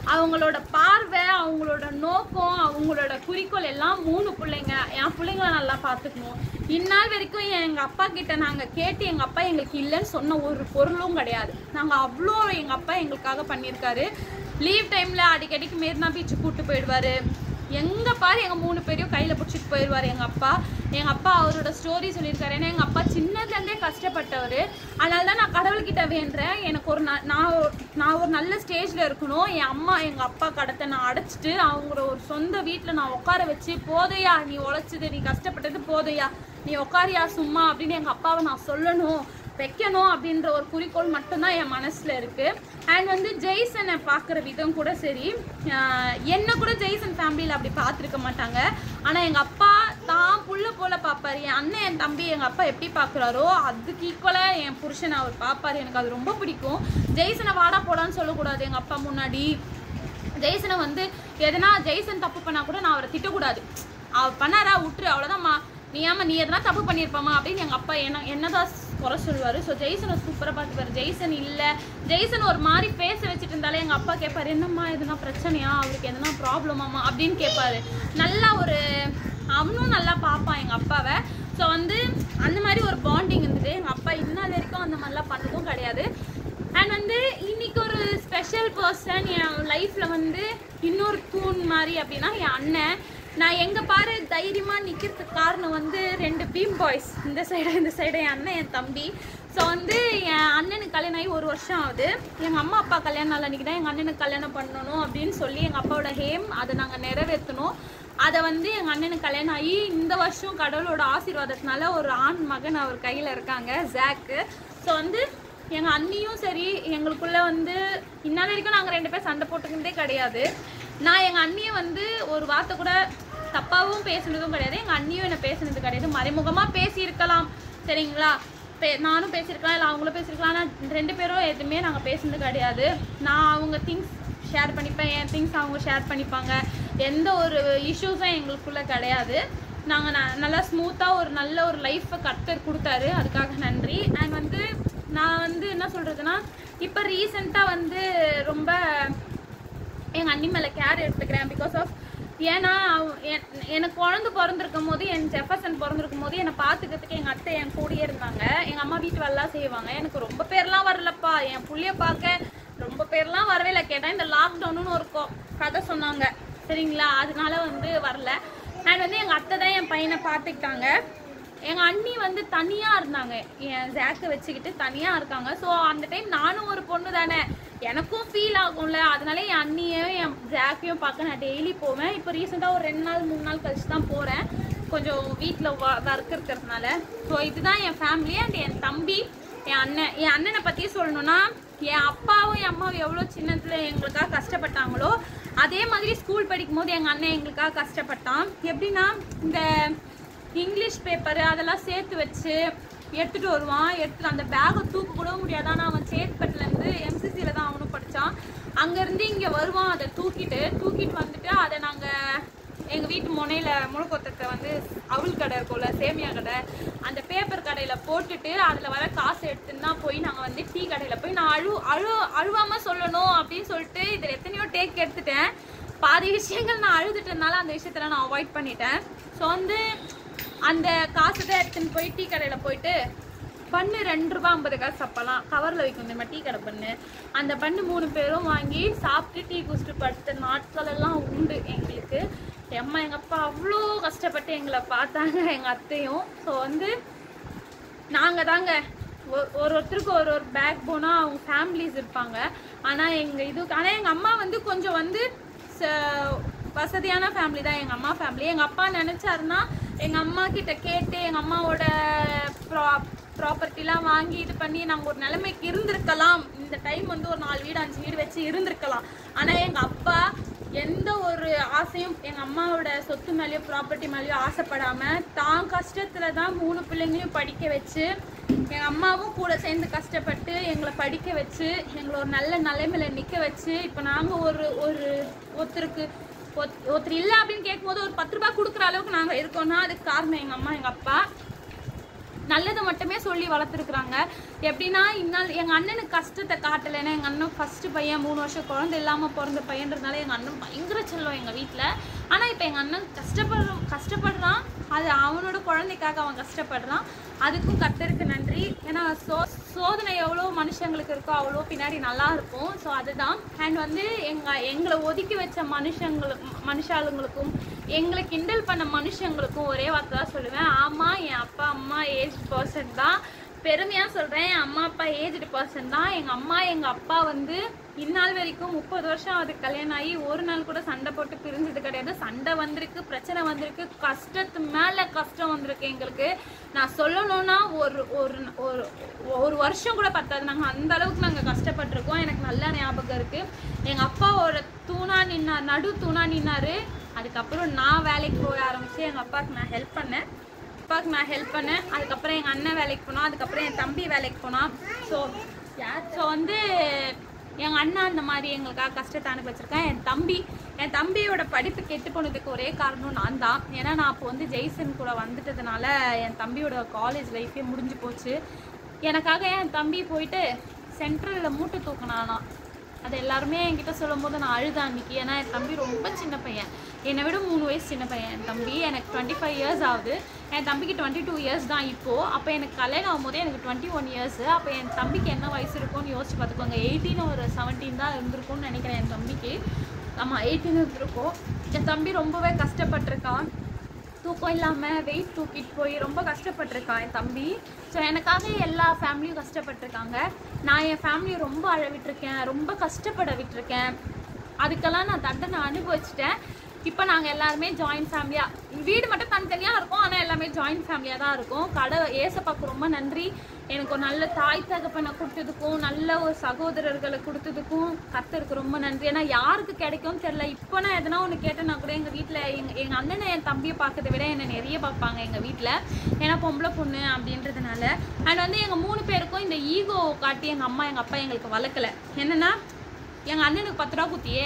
அவங்களோட பார்வை அவங்களோட நோக்கம் அவங்களோட குறிக்கோள் எல்லாம் மூணு பிள்ளைங்க என் பிள்ளைங்கள நல்லா பார்த்துக்கணும் இந்நாள் வரைக்கும் எங்கள் அப்பா கிட்ட நாங்கள் கேட்டு எங்கள் அப்பா எங்களுக்கு இல்லைன்னு சொன்ன ஒரு பொருளும் கிடையாது நாங்கள் அவ்வளோ எங்கள் அப்பா எங்களுக்காக பண்ணியிருக்காரு லீவ் டைமில் அடிக்கடிக்கு மெரினா பீச்சு கூப்பிட்டு போயிடுவாரு எங்கே பாரு எங்கள் மூணு பேரையும் கையில் பிடிச்சிட்டு போயிடுவார் எங்கள் அப்பா எங்கள் அப்பா அவரோட ஸ்டோரி சொல்லியிருக்காரு ஏன்னா எங்கள் அப்பா சின்னதுலேருந்தே கஷ்டப்பட்டவர் அதனால தான் நான் கடவுள்கிட்ட வேண்டுறேன் எனக்கு ஒரு ந- நான் ஒரு- நான் ஒரு நல்ல ஸ்டேஜில் இருக்கணும் என் அம்மா எங்கள் அப்பா கடத்தை நான் அடைச்சிட்டு அவங்கள ஒரு சொந்த வீட்டில் நான் உட்கார வச்சு போதையா நீ உழைச்சது நீ கஷ்டப்பட்டது போதையா நீ உட்காரியா சும்மா அப்படின்னு எங்கள் அப்பாவை நான் சொல்லணும் வைக்கணும் அப்படின்ற ஒரு குறிக்கோள் மட்டும்தான் என் மனசில் இருக்குது அண்ட் வந்து ஜெய்சனை பார்க்குற விதம் கூட சரி ஆஹ் என்ன கூட ஜெய்சன் ஃபேமிலியில் அப்படி பார்த்துருக்க மாட்டாங்க ஆனால் எங்கள் அப்பா தான் புள்ள போல பார்ப்பாரு என் அண்ணன் என் தம்பி எங்கள் அப்பா எப்படி பார்க்குறாரோ அதுக்கு ஈக்குவலாக என் புருஷனை அவர் பார்ப்பாரு எனக்கு அது ரொம்ப பிடிக்கும் ஜெய்சனை வாடா போடான்னு சொல்லக்கூடாது எங்கள் அப்பா முன்னாடி ஜெய்சனை வந்து எதனா ஜெய்சன் தப்பு பண்ணா கூட நான் அவரை திட்டக்கூடாது அவர் பண்ணாரா விட்டுரு அவ்வளோதாம்மா நீ ஆமா நீ எதனா தப்பு பண்ணியிருப்பாமா அப்படின்னு எங்கள் அப்பா என்ன என்னதான் குறை சொல்லுவார் ஸோ ஜெய்சனை சூப்பராக பார்த்துப்பாரு ஜெய்சன் இல்லை ஜெய்சன் ஒரு மாதிரி பேச வச்சுட்டு இருந்தாலே எங்கள் அப்பா கேட்பாரு என்னம்மா எதுனா பிரச்சனையா அவருக்கு எதனா ப்ராப்ளமாம்மா அப்படின்னு கேட்பாரு நல்லா ஒரு அவனும் நல்லா பார்ப்பான் எங்கள் அப்பாவை ஸோ வந்து அந்த மாதிரி ஒரு பாண்டிங் இருந்தது எங்கள் அப்பா இன்னும் வரைக்கும் அந்த மாதிரிலாம் பண்ணதும் கிடையாது அண்ட் வந்து இன்னைக்கு ஒரு ஸ்பெஷல் பர்சன் என் லைஃப்பில் வந்து இன்னொரு தூண் மாதிரி அப்படின்னா என் அண்ணன் நான் எங்கே பாரு தைரியமாக நிற்கிறதுக்கு காரணம் வந்து ரெண்டு பீம் பாய்ஸ் இந்த சைடு இந்த சைடு என் அண்ணன் என் தம்பி ஸோ வந்து என் அண்ணனுக்கு கல்யாணம் ஆகி ஒரு வருஷம் ஆகுது எங்கள் அம்மா அப்பா கல்யாணம் நாள் அன்றைக்கி தான் எங்கள் அண்ணனுக்கு கல்யாணம் பண்ணணும் அப்படின்னு சொல்லி எங்கள் அப்பாவோட ஹேம் அதை நாங்கள் நிறைவேற்றணும் அதை வந்து எங்கள் அண்ணனுக்கு கல்யாணம் ஆகி இந்த வருஷம் கடவுளோட ஆசீர்வாதத்தினால ஒரு ஆண் மகன் அவர் கையில் இருக்காங்க ஜாக்கு ஸோ வந்து எங்கள் அண்ணியும் சரி எங்களுக்குள்ள வந்து இந்நாள் வரைக்கும் நாங்கள் ரெண்டு பேரும் சண்டை போட்டுக்கிட்டே கிடையாது நான் எங்கள் அண்ணியை வந்து ஒரு வார்த்தை கூட தப்பாகவும் பேசுனதும் கிடையாது எங்கள் அண்ணியும் என்னை பேசுனது கிடையாது மறைமுகமாக பேசியிருக்கலாம் சரிங்களா பே நானும் பேசியிருக்கலாம் இல்லை அவங்களும் பேசியிருக்கலாம் ஆனால் ரெண்டு பேரும் எதுவுமே நாங்கள் பேசுனது கிடையாது நான் அவங்க திங்ஸ் ஷேர் பண்ணிப்பேன் என் திங்ஸ் அவங்க ஷேர் பண்ணிப்பாங்க எந்த ஒரு இஷ்யூஸும் எங்களுக்குள்ள கிடையாது நாங்கள் ந நல்லா ஸ்மூத்தாக ஒரு நல்ல ஒரு லைஃப்பை கர்த்தர் கொடுத்தாரு அதுக்காக நன்றி அண்ட் வந்து நான் வந்து என்ன சொல்கிறதுனா இப்போ ரீசெண்டாக வந்து ரொம்ப எங்கள் அண்ணி மேலே கேர் எடுத்துக்கிறேன் பிகாஸ் ஆஃப் ஏன்னா அவ- என்- எனக்கு குழந்தை பிறந்திருக்கும் போது என் ஜெஃபர்சன் பிறந்திருக்கும் போது என்னை பார்த்துக்கிறதுக்கு எங்கள் அத்தை என் கூடயே இருந்தாங்க எங்கள் அம்மா வீட்டு வேலைலாம் செய்வாங்க எனக்கு ரொம்ப பேர்லாம் வரலப்பா என் புள்ளைய பார்க்க ரொம்ப பேர்லாம் வரவே இல்லை கேட்டால் இந்த லாக்டவுனுன்னு ஒரு கொ- கதை சொன்னாங்க சரிங்களா அதனால வந்து வரல அண்ட் வந்து எங்கள் அத்தை தான் என் பையனை பார்த்துக்கிட்டாங்க எங்கள் அண்ணி வந்து தனியாக இருந்தாங்க என் ஜாக்கை வச்சுக்கிட்டு தனியாக இருக்காங்க ஸோ அந்த டைம் நானும் ஒரு பொண்ணு தானே எனக்கும் ஃபீல் ஆகும்ல அதனால என் அண்ணியையும் என் ஜாக்கையும் பார்க்க நான் டெய்லி போவேன் இப்போ ரீசெண்டாக ஒரு ரெண்டு நாள் மூணு நாள் கழிச்சு தான் போகிறேன் கொஞ்சம் வீட்டில் ஒர்க் இருக்கிறதுனால ஸோ இதுதான் என் ஃபேமிலி அண்ட் என் தம்பி என் அண்ணன் என் அண்ணனை பற்றி சொல்லணும்னா என் அப்பாவும் என் அம்மாவும் எவ்வளோ சின்னத்தில் எங்களுக்காக கஷ்டப்பட்டாங்களோ அதே மாதிரி ஸ்கூல் படிக்கும் போது எங்கள் அண்ணன் எங்களுக்காக கஷ்டப்பட்டான் எப்படின்னா இந்த இங்கிலீஷ் பேப்பர் அதெல்லாம் சேர்த்து வச்சு எடுத்துட்டு வருவான் எடுத்துட்டு அந்த பேக்கை தூக்க கூட முடியாது ஆனால் அவன் சேத்பட்டுலேருந்து எம்சிசியில் தான் அவனும் படித்தான் அங்கேருந்து இங்கே வருவான் அதை தூக்கிட்டு தூக்கிட்டு வந்துட்டு அதை நாங்கள் எங்கள் வீட்டு முனையில் முழுக்கொத்தத்தை வந்து அவுள் கடை இருக்கும்ல சேமியா கடை அந்த பேப்பர் கடையில் போட்டுட்டு அதில் வர காசு எடுத்துன்னு தான் போய் நாங்கள் வந்து டீ கடையில் போய் நான் அழு அழு அழுவாமல் சொல்லணும் அப்படின்னு சொல்லிட்டு இதில் எத்தனையோ டேக் எடுத்துட்டேன் பாதி விஷயங்கள் நான் அழுதுட்டதுனால அந்த விஷயத்தில் நான் அவாய்ட் பண்ணிட்டேன் ஸோ வந்து அந்த காசு தான் எடுத்துன்னு போய் டீ கடையில் போயிட்டு பண்ணு ரெண்டு ரூபா ஐம்பது காசு அப்போல்லாம் கவரில் வைக்கும் தெரியுமா டீ கடை பண்ணு அந்த பண்ணு மூணு பேரும் வாங்கி சாப்பிட்டு டீ குடிச்சிட்டு படுத்த நாட்கள் எல்லாம் உண்டு எங்களுக்கு என் அம்மா எங்கள் அப்பா அவ்வளோ கஷ்டப்பட்டு எங்களை பார்த்தாங்க எங்கள் அத்தையும் ஸோ வந்து நாங்கள் தாங்க ஒ- ஒரு ஒருத்தருக்கு ஒரு ஒரு பேக் போனால் அவங்க ஃபேமிலிஸ் இருப்பாங்க ஆனால் எங்கள் இது ஆனால் எங்கள் அம்மா வந்து கொஞ்சம் வந்து ச- வசதியான ஃபேமிலி தான் எங்கள் அம்மா ஃபேமிலி எங்கள் அப்பா நினச்சாருன்னா எங்கள் அம்மா கிட்ட கேட்டு எங்கள் அம்மாவோட ப்ரா ப்ராப்பர்ட்டிலாம் வாங்கி இது பண்ணி நாங்கள் ஒரு நிலைமைக்கு இருந்திருக்கலாம் இந்த டைம் வந்து ஒரு நாலு வீடு அஞ்சு வீடு வச்சு இருந்திருக்கலாம் ஆனால் எங்கள் அப்பா எந்த ஒரு ஆசையும் எங்கள் அம்மாவோட சொத்து மேலேயோ ப்ராப்பர்ட்டி மேலேயோ ஆசைப்படாமல் தான் கஷ்டத்தில் தான் மூணு பிள்ளைங்களையும் படிக்க வச்சு எங்கள் அம்மாவும் கூட சேர்ந்து கஷ்டப்பட்டு எங்களை படிக்க வச்சு எங்களை ஒரு நல்ல நிலைமையில நிற்க வச்சு இப்போ நாங்கள் ஒரு ஒரு ஒருத்தருக்கு ஒத்- ஒருத்தர் இல்லை அப்படின்னு கேட்கும்போது ஒரு பத்து ரூபாய் கொடுக்குற அளவுக்கு நாங்கள் இருக்கோம்னா அதுக்கு காரணம் எங்கள் அம்மா எங்கள் அப்பா நல்லதை மட்டுமே சொல்லி வளர்த்துருக்குறாங்க எப்படின்னா இந்நாள் எங்கள் அண்ணனுக்கு கஷ்டத்தை காட்டலைன்னா எங்கள் அண்ணன் ஃபஸ்ட்டு பையன் மூணு வருஷம் குழந்தை இல்லாமல் பிறந்த பையன்றதுனால எங்கள் அண்ணன் பயங்கர செல்லம் எங்கள் வீட்டில் ஆனால் இப்போ எங்கள் அண்ணன் கஷ்டப்படுறோம் கஷ்டப்படுறான் அது அவனோட குழந்தைக்காக அவன் கஷ்டப்படுறான் அதுக்கும் கத்தருக்கு நன்றி ஏன்னா சோ சோதனை எவ்வளோ மனுஷங்களுக்கு இருக்கோ அவ்வளோ பின்னாடி நல்லா இருக்கும் ஸோ அதுதான் அண்ட் வந்து எங்கள் எங்களை ஒதுக்கி வச்ச மனுஷங்களுக்கு மனுஷாளுங்களுக்கும் எங்களை கிண்டல் பண்ண மனுஷங்களுக்கும் ஒரே வார்த்தை தான் சொல்லுவேன் ஆமாம் என் அப்பா அம்மா ஏஜ் பர்சன் தான் பெருமையாக சொல்கிறேன் என் அம்மா அப்பா ஏஜ்டு பர்சன் தான் எங்கள் அம்மா எங்கள் அப்பா வந்து இந்நாள் வரைக்கும் முப்பது வருஷம் அது கல்யாணம் ஆகி ஒரு நாள் கூட சண்டை போட்டு பிரிஞ்சது கிடையாது சண்டை வந்திருக்கு பிரச்சனை வந்திருக்கு கஷ்டத்து மேலே கஷ்டம் வந்திருக்கு எங்களுக்கு நான் சொல்லணும்னா ஒரு ஒரு ஒரு ஒரு வருஷம் கூட பத்தாது நாங்கள் அந்த அளவுக்கு நாங்கள் கஷ்டப்பட்டிருக்கோம் எனக்கு நல்ல ஞாபகம் இருக்குது எங்கள் அப்பா ஒரு தூணா நின்னார் நடு தூணா நின்னாரு அதுக்கப்புறம் நான் வேலைக்கு போக ஆரம்பிச்சு எங்கள் அப்பாவுக்கு நான் ஹெல்ப் பண்ணேன் அப்பாவுக்கு நான் ஹெல்ப் பண்ணேன் அதுக்கப்புறம் எங்கள் அண்ணன் வேலைக்கு போனான் அதுக்கப்புறம் என் தம்பி வேலைக்கு போனான் ஸோ யார் ஸோ வந்து எங்கள் அண்ணா அந்த மாதிரி எங்களுக்காக கஷ்டத்தை அனுப்பிச்சிருக்கேன் என் தம்பி என் தம்பியோட படிப்பு கெட்டு போனதுக்கு ஒரே காரணம் நான் தான் ஏன்னா நான் அப்போ வந்து ஜெய்சன் கூட வந்துட்டதுனால என் தம்பியோட காலேஜ் லைஃபே முடிஞ்சு போச்சு எனக்காக என் தம்பி போயிட்டு சென்ட்ரலில் மூட்டை தூக்கினானா அது எல்லாருமே என்கிட்ட சொல்லும் போது நான் அழுதேன் அன்னைக்கு ஏன்னா என் தம்பி ரொம்ப சின்ன பையன் என்னை விட மூணு வயசு சின்ன பையன் என் தம்பி எனக்கு டுவெண்ட்டி ஃபைவ் இயர்ஸ் ஆகுது என் தம்பிக்கு டுவெண்ட்டி டூ இயர்ஸ் தான் இப்போது அப்போ எனக்கு கல்யாணம் ஆகும்போது எனக்கு டுவெண்ட்டி ஒன் இயர்ஸ் அப்போ என் தம்பிக்கு என்ன வயசு இருக்கும்னு யோசிச்சு பார்த்துக்கோங்க எயிட்டீன் ஒரு செவன்டீன் தான் இருந்திருக்கும்னு நினைக்கிறேன் என் தம்பிக்கு ஆமாம் எயிட்டீன் இருந்திருக்கும் என் தம்பி ரொம்பவே கஷ்டப்பட்டிருக்கான் தூக்கம் இல்லாமல் வெயிட் தூக்கிட்டு போய் ரொம்ப கஷ்டப்பட்டிருக்கான் என் தம்பி ஸோ எனக்காக எல்லா ஃபேமிலியும் கஷ்டப்பட்டிருக்காங்க நான் என் ஃபேமிலியை ரொம்ப அழ விட்டுருக்கேன் ரொம்ப கஷ்டப்பட விட்டுருக்கேன் அதுக்கெல்லாம் நான் தண்டனை அனுபவிச்சிட்டேன் இப்போ நாங்கள் எல்லாருமே ஜாயின்ட் ஃபேமிலியாக வீடு மட்டும் தனித்தனியாக இருக்கும் ஆனால் எல்லாமே ஜாயின்ட் ஃபேமிலியாக தான் இருக்கும் கடை ஏசப்பாக்கு ரொம்ப நன்றி எனக்கு ஒரு நல்ல தாய் தகப்பனை கொடுத்ததுக்கும் நல்ல ஒரு சகோதரர்களை கொடுத்ததுக்கும் கர்த்தருக்கு ரொம்ப நன்றி ஏன்னா யாருக்கு கிடைக்கும்னு தெரில இப்போ நான் எதனா ஒன்று கேட்டேன்னா கூட எங்கள் வீட்டில் எங்கள் எங்கள் அண்ணனை என் தம்பியை பார்க்கறத விட என்னை நிறைய பார்ப்பாங்க எங்கள் வீட்டில் ஏன்னா பொம்பளை பொண்ணு அப்படின்றதுனால அண்ட் வந்து எங்கள் மூணு பேருக்கும் இந்த ஈகோ காட்டி எங்கள் அம்மா எங்கள் அப்பா எங்களுக்கு வளர்க்கல என்னென்னா எங்கள் அண்ணனுக்கு பத்து ரூபா குத்தியே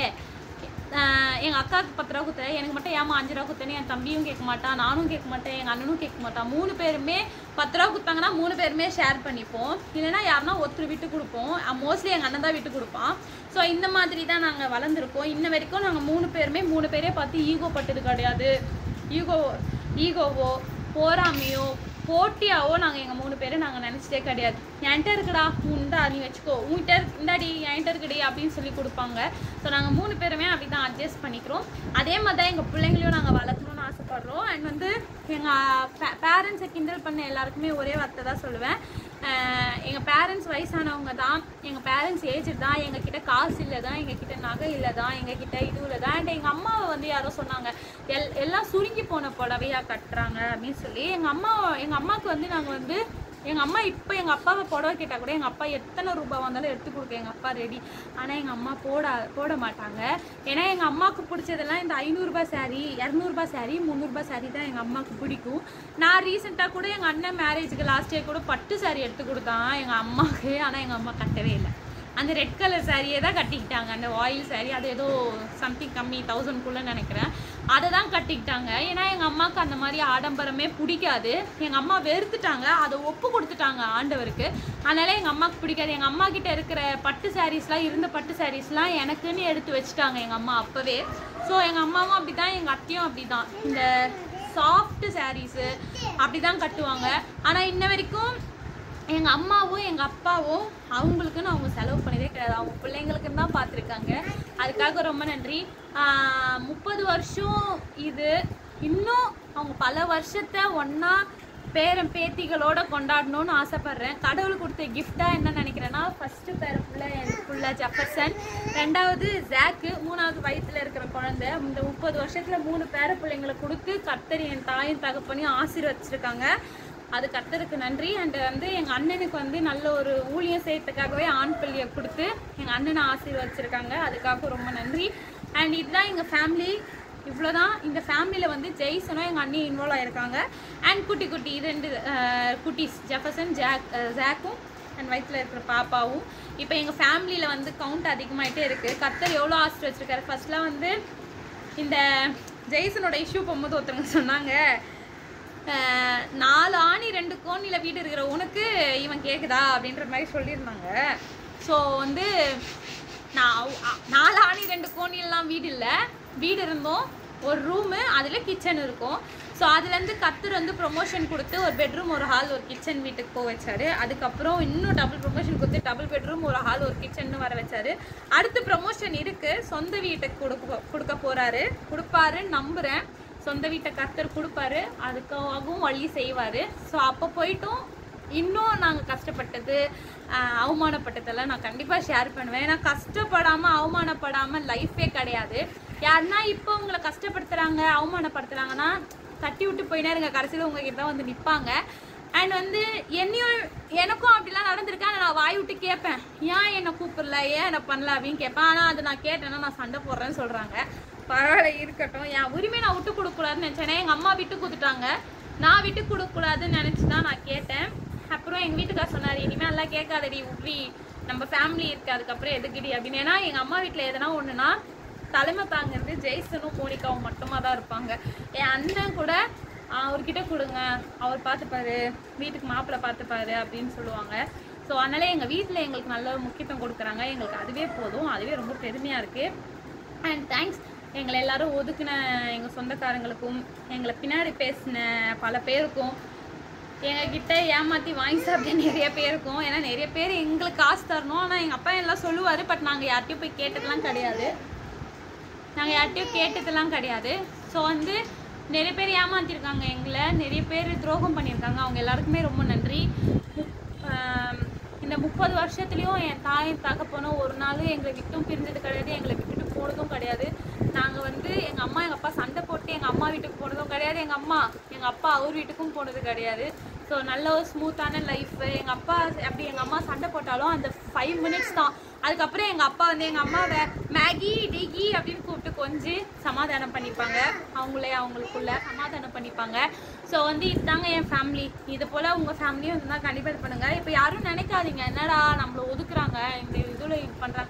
ஆஹ் எங்க அக்காவுக்கு பத்து ரூபா குத்த எனக்கு மட்டும் ஏமா அஞ்சு ரூபா குத்தேன்னு என் தம்பியும் கேட்க மாட்டான் நானும் கேட்க மாட்டேன் எங்க அண்ணனும் கேட்க மாட்டான் மூணு பேருமே பத்து ரூபா கொடுத்தாங்கன்னா மூணு பேருமே ஷேர் பண்ணிப்போம் இல்லைன்னா யாருன்னா ஒருத்தர் விட்டு கொடுப்போம் மோஸ்ட்லி எங்க அண்ணன் தான் விட்டு கொடுப்பான் ஸோ இந்த மாதிரி தான் நாங்கள் வளர்ந்துருக்கோம் இன்ன வரைக்கும் நாங்கள் மூணு பேருமே மூணு பேரே பார்த்து ஈகோ பட்டது கிடையாது ஈகோ ஈகோவோ போராமையோ போட்டியாவோ நாங்கள் எங்கள் மூணு பேரும் நாங்கள் நினச்சிட்டே கிடையாது என்கிட்ட இருக்குடா உண்டா நீ வச்சுக்கோ உன்கிட்ட இருக்கு- இந்தாடி என்கிட்ட இருக்குடி அப்படின்னு சொல்லி கொடுப்பாங்க ஸோ நாங்கள் மூணு பேருமே அப்படி தான் அட்ஜஸ்ட் பண்ணிக்கிறோம் அதே மாதிரி தான் எங்கள் பிள்ளைங்களையும் நாங்கள் வளர்க்கணும்னு ஆசைப்படுறோம் அண்ட் வந்து எங்கள் பேரண்ட்ஸை கிண்டல் பண்ண எல்லாருக்குமே ஒரே வார்த்தை தான் சொல்லுவேன் எங்கள் பேரண்ட்ஸ் வயசானவங்க தான் எங்கள் பேரண்ட்ஸ் ஏஜ் தான் எங்ககிட்ட காசு இல்லை தான் எங்ககிட்ட நகை இல்லை தான் எங்ககிட்ட இது இல்லை தான் அண்ட் எங்கள் அம்மாவை வந்து யாரோ சொன்னாங்க எல் எல்லாம் சுருங்கி போன புடவையா கட்டுறாங்க அப்படின்னு சொல்லி எங்கள் அம்மா எங்கள் அம்மாவுக்கு வந்து நாங்கள் வந்து எங்கள் அம்மா இப்போ எங்கள் அப்பாவை புடவை கேட்டால் கூட எங்கள் அப்பா எத்தனை ரூபாய் வந்தாலும் எடுத்து கொடுக்க எங்கள் அப்பா ரெடி ஆனால் எங்கள் அம்மா போட போட மாட்டாங்க ஏன்னா எங்கள் அம்மாவுக்கு பிடிச்சதெல்லாம் இந்த ஐநூறுரூபா saree இரநூறுபா saree முந்நூறுபா saree தான் எங்கள் அம்மாவுக்கு பிடிக்கும் நான் ரீசெண்டாக கூட எங்கள் அண்ணன் மேரேஜுக்கு லாஸ்ட் இயர் கூட பட்டு saree எடுத்து கொடுத்தான் எங்கள் அம்மாவுக்கு ஆனால் எங்கள் அம்மா கட்டவே இல்லை அந்த ரெட் கலர் சாரியே தான் கட்டிக்கிட்டாங்க அந்த ஆயில் saree அது ஏதோ சம்திங் கம்மி தௌசண்ட்குள்ளே நினைக்கிறேன் அதை தான் கட்டிக்கிட்டாங்க ஏன்னா எங்கள் அம்மாவுக்கு அந்த மாதிரி ஆடம்பரமே பிடிக்காது எங்கள் அம்மா வெறுத்துட்டாங்க அதை ஒப்பு கொடுத்துட்டாங்க ஆண்டவருக்கு அதனால எங்கள் அம்மாவுக்கு பிடிக்காது எங்கள் அம்மா கிட்ட இருக்கிற பட்டு சாரீஸ்லாம் இருந்த பட்டு சாரீஸ்லாம் எனக்குன்னு எடுத்து வச்சுட்டாங்க எங்கள் அம்மா அப்போவே ஸோ எங்கள் அம்மாவும் அப்படி தான் எங்கள் அத்தையும் அப்படி தான் இந்த சாஃப்ட் சாரீஸு அப்படி தான் கட்டுவாங்க ஆனால் இன்ன வரைக்கும் எங்கள் அம்மாவும் எங்கள் அப்பாவும் அவங்களுக்குன்னு அவங்க செலவு பண்ணதே கிடையாது அவங்க பிள்ளைங்களுக்குன்னு தான் பார்த்துருக்காங்க அதுக்காக ரொம்ப நன்றி ஆஹ் முப்பது வருஷம் இது இன்னும் அவங்க பல வருஷத்தை ஒன்றா பேரன் பேத்திகளோட கொண்டாடணும்னு ஆசைப்பட்றேன் கடவுள் கொடுத்த கிஃப்டாக என்ன நினைக்கிறேன்னா ஃபஸ்ட்டு பேர பிள்ளை என் பிள்ளை ஜெஃபர்சன் ரெண்டாவது ஜாக்கு மூணாவது வயித்துல இருக்கிற குழந்தை இந்த முப்பது வருஷத்தில் மூணு பேர பிள்ளைங்களை கொடுத்து கர்த்தர் என் தாயும் தகப்பனையும் ஆசீர்வச்சிருக்காங்க அது கர்த்தருக்கு நன்றி அண்ட் வந்து எங்கள் அண்ணனுக்கு வந்து நல்ல ஒரு ஊழியம் செய்யறதுக்காகவே ஆண் பிள்ளையை கொடுத்து எங்கள் அண்ணனை ஆசீர்வச்சிருக்காங்க அதுக்காக ரொம்ப நன்றி அண்ட் இதுதான் எங்கள் ஃபேமிலி இவ்வளோதான் இந்த ஃபேமிலியில் வந்து ஜெய்சனும் எங்கள் அண்ணி இன்வால்வ் ஆயிருக்காங்க அண்ட் குட்டி குட்டி ரெண்டு அஹ், குட்டீஸ் ஜெஃபர்சன் ஜாக் அஹ், ஜாக்கும் அண்ட் வயிற்றில் இருக்கிற பாப்பாவும் இப்போ எங்கள் ஃபேமிலியில் வந்து கவுண்ட் அதிகமாயிட்டே இருக்குது கர்த்தர் எவ்வளோ ஆசிரியர் வச்சிருக்காரு ஃபர்ஸ்ட்லாம் வந்து இந்த ஜெய்சனோட இஷ்யூ போகும்போது ஒருத்தவங்க சொன்னாங்க அஹ், நாலு ஆணி ரெண்டு கோணியில் வீடு இருக்கிற உனக்கு இவன் கேட்குதா அப்படின்ற மாதிரி சொல்லியிருந்தாங்க ஸோ வந்து நான் அ- நாலு ஆணி ரெண்டு கோணிலாம் வீடு இல்லை வீடு இருந்தோம் ஒரு ரூமு அதில் கிச்சன் இருக்கும் ஸோ அதுலேருந்து கத்தர் வந்து ப்ரொமோஷன் கொடுத்து ஒரு பெட்ரூம் ஒரு ஹால் ஒரு கிச்சன் வீட்டுக்கு போக வச்சாரு அதுக்கப்புறம் இன்னும் டபுள் ப்ரொமோஷன் கொடுத்து டபுள் பெட்ரூம் ஒரு ஹால் ஒரு கிச்சன் வர வச்சாரு அடுத்து ப்ரொமோஷன் இருக்கு சொந்த வீட்டுக்கு கொடுக்க கொடுக்க போறாரு கொடுப்பாரு நம்புறேன் சொந்த வீட்டை கத்தர் கொடுப்பாரு அதுக்காகவும் வழி செய்வாரு ஸோ அப்போ போயிட்டும் இன்னும் நாங்கள் கஷ்டப்பட்டது ஆஹ் அவமானப்பட்டதெல்லாம் நான் கண்டிப்பாக ஷேர் பண்ணுவேன் ஏன்னா கஷ்டப்படாமல் அவமானப்படாமல் லைஃபே கிடையாது யாருன்னா இப்போ உங்களை கஷ்டப்படுத்துகிறாங்க அவமானப்படுத்துகிறாங்கன்னா தட்டி விட்டு போயினே இருங்க கடைசியில் உங்ககிட்ட தான் வந்து நிற்பாங்க அண்ட் வந்து என்னையும் எனக்கும் அப்படிலாம் நடந்திருக்கு ஆனால் நான் வாய் விட்டு கேட்பேன் ஏன் என்னை கூப்பிடல ஏன் என்னை பண்ணல அப்படின்னு கேட்பேன் ஆனால் அது நான் கேட்டேன்னா நான் சண்டை போடுறேன்னு சொல்கிறாங்க பரவாயில்ல இருக்கட்டும் என் உரிமை நான் விட்டு கொடுக்கக்கூடாதுன்னு நினச்சேனே எங்கள் அம்மா விட்டு கொடுத்துட்டாங்க நான் விட்டு கொடுக்கக்கூடாதுன்னு நினச்சி தான் நான் கேட்டேன் அப்புறம் எங்கள் வீட்டுக்கார் சொன்னார் இனிமேல் எல்லாம் கேட்காதடி உப்ரி நம்ம ஃபேமிலி இருக்கு அதுக்கப்புறம் எதுக்குடி அப்படின்னு ஏன்னா எங்கள் அம்மா வீட்டில் எதனா ஒன்றுனா தலைமை தாங்கிறது ஜெய்சனும் மோனிகாவும் மட்டுமா தான் இருப்பாங்க என் அண்ணன் கூட அவர்கிட்ட கொடுங்க அவர் பார்த்துப்பாரு வீட்டுக்கு மாப்பிள்ளை பார்த்துப்பாரு அப்படின்னு சொல்லுவாங்க ஸோ அதனால எங்கள் வீட்டில் எங்களுக்கு நல்ல முக்கியத்துவம் கொடுக்குறாங்க எங்களுக்கு அதுவே போதும் அதுவே ரொம்ப பெருமையாக இருக்குது அண்ட் தேங்க்ஸ் எங்களை எல்லாரும் ஒதுக்குன எங்கள் சொந்தக்காரங்களுக்கும் எங்களை பின்னாடி பேசின பல பேருக்கும் எங்ககிட்ட ஏமாற்றி வாங்கி சாப்பிட்ட நிறைய பேருக்கும் ஏன்னா நிறைய பேர் எங்களுக்கு காசு தரணும் ஆனால் எங்கள் அப்பா எல்லாம் சொல்லுவார் பட் நாங்கள் யார்கிட்டயும் போய் கேட்டதெல்லாம் கிடையாது நாங்கள் யார்கிட்டயும் கேட்டதெல்லாம் கிடையாது ஸோ வந்து நிறைய பேர் ஏமாத்திருக்காங்க எங்களை நிறைய பேர் துரோகம் பண்ணியிருக்காங்க அவங்க எல்லாருக்குமே ரொம்ப நன்றி முப்- ஆம், இந்த முப்பது வருஷத்துலேயும் என் தாய் தகப்பனும் ஒரு நாளும் எங்களை விட்டும் பிரிஞ்சது கிடையாது எங்களை விட்டுட்டு போனதும் கிடையாது நாங்கள் வந்து எங்கள் அம்மா எங்கள் அப்பா சண்டை போட்டு எங்கள் அம்மா வீட்டுக்கு போனதும் கிடையாது எங்கள் அம்மா எங்கள் அப்பா அவர் வீட்டுக்கும் போனது கிடையாது ஸோ நல்ல ஒரு ஸ்மூத்தான லைஃப் எங்கள் அப்பா அப்படி எங்கள் அம்மா சண்டை போட்டாலும் அந்த ஃபைவ் மினிட்ஸ் தான் அதுக்கப்புறம் எங்கள் அப்பா வந்து எங்கள் அம்மாவை மேகி டிகி அப்படின்னு கூப்பிட்டு கொஞ்சி சமாதானம் பண்ணிப்பாங்க அவங்களே அவங்களுக்குள்ள சமாதானம் பண்ணிப்பாங்க ஸோ வந்து இதுதாங்க என் ஃபேமிலி இது போல் உங்கள் ஃபேமிலியும் இருந்தால் கண்டிப்பாக இது பண்ணுங்கள் இப்போ யாரும் நினைக்காதீங்க என்னடா நம்மளை ஒதுக்குறாங்க இந்த இதில் இது பண்ணுறாங்க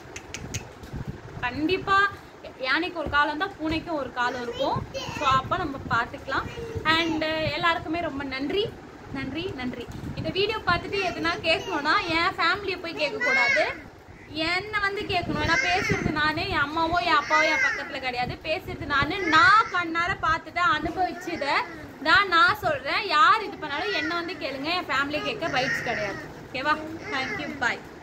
கண்டிப்பாக யானைக்கு ஒரு காலம் தான் பூனைக்கும் ஒரு காலம் இருக்கும் ஸோ அப்போ நம்ம பார்த்துக்கலாம் அண்டு எல்லாருக்குமே ரொம்ப நன்றி நன்றி நன்றி இந்த வீடியோ பார்த்துட்டு எதுனா கேட்கணும்னா என் ஃபேமிலியை போய் கேட்கக்கூடாது என்னை வந்து கேட்கணும் ஏன்னா பேசுறது நான் என் அம்மாவோ என் அப்பாவோ என் பக்கத்தில் கிடையாது பேசுறது நான் நான் கண்ணார பார்த்துட்டு அனுபவிச்சதை தான் நான் சொல்கிறேன் யார் இது பண்ணாலும் என்னை வந்து கேளுங்க என் ஃபேமிலியை கேட்க ரைட்ஸ் கிடையாது ஓகேவா தேங்க்யூ பாய்